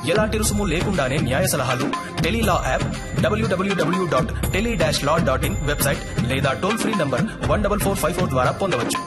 ఎలాంటి రుసుము లేకుండానే న్యాయ సలహాలు tele law app W W W dot tele dash law dot in website లేదా toll free number one double four five four ద్వారా పొందవచ్చు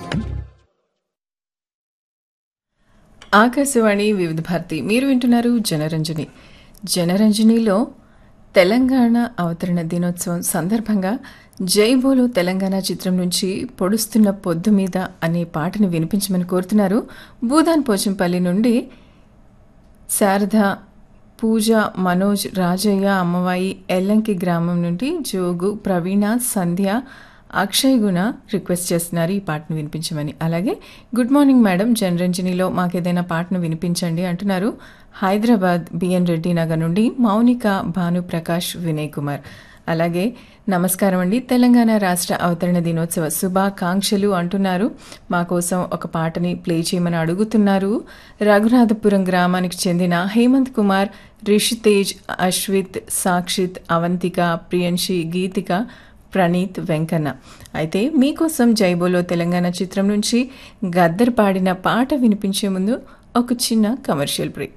ఆకాశవాణి వివిధ భారతి మీరు వింటున్నారు జనరంజని జనరంజనిలో తెలంగాణ అవతరణ దినోత్సవం సందర్భంగా జై బోలో తెలంగాణ చిత్రం నుంచి పొడుస్తున్న పొద్దు మీద అనే పాటను వినిపించమని కోరుతున్నారు భూదాన్ పోచంపల్లి నుండి శారద పూజ మనోజ్ రాజయ్య అమ్మవాయి ఎల్లంకి గ్రామం నుండి జోగు ప్రవీణ సంధ్య అక్షయ్ గుణ రిక్వెస్ట్ చేస్తున్నారు ఈ పాటను వినిపించమని అలాగే గుడ్ మార్నింగ్ మేడం జనరంజనిలో మాకేదైనా పాటను వినిపించండి అంటున్నారు హైదరాబాద్ బిఎన్ రెడ్డి నగర్ నుండి మౌనిక భానుప్రకాష్ వినయ్ కుమార్ అలాగే నమస్కారం అండి తెలంగాణ రాష్ట్ర అవతరణ దినోత్సవ శుభాకాంక్షలు అంటున్నారు మా కోసం ఒక పాటని ప్లే చేయమని అడుగుతున్నారు రఘునాథపురం గ్రామానికి చెందిన హేమంత్ కుమార్ రిషితేజ్ అశ్విత్ సాక్షిత్ అవంతిక ప్రియంషి గీతిక ప్రణీత్ వెంకన్న అయితే మీకోసం జైబోలో తెలంగాణ చిత్రం నుంచి గద్దర్ పాడిన పాట వినిపించే ముందు ఒక చిన్న కమర్షియల్ బ్రేక్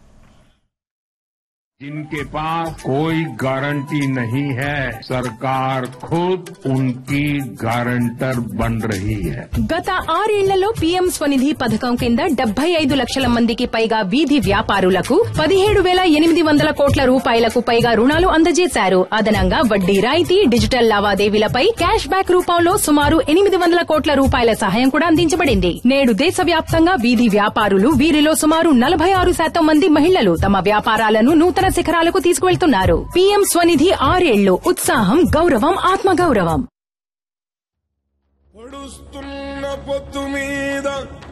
जिनके पास कोई गारंटी नहीं है सरकार खुद उनकी गारंटर बन रही है గత ఆరేళ్లలో పీఎం స్వనిధి పథకం కింద డెబ్బై ఐదు లక్షల మందికి పైగా వీధి వ్యాపారులకు పదిహేడు వేల ఎనిమిది వందల కోట్ల రూపాయలకు పైగా రుణాలు అందజేశారు అదనంగా వడ్డీ రాయితీ డిజిటల్ లావాదేవీలపై క్యాష్ బ్యాక్ రూపంలో సుమారు ఎనిమిది వందల కోట్ల రూపాయల సహాయం కూడా అందించబడింది నేడు దేశవ్యాప్తంగా వీధి వ్యాపారులు వీరిలో సుమారు నలభై ఆరు శాతం మంది మహిళలు తమ వ్యాపారాలను నూతన శిఖరాలకు తీసుకువెళ్తున్నారు పీఎం స్వనిధి ఆరేళ్లు ఉత్సాహం గౌరవం ఆత్మగౌరవం పొడుస్తున్న పొత్తు మీద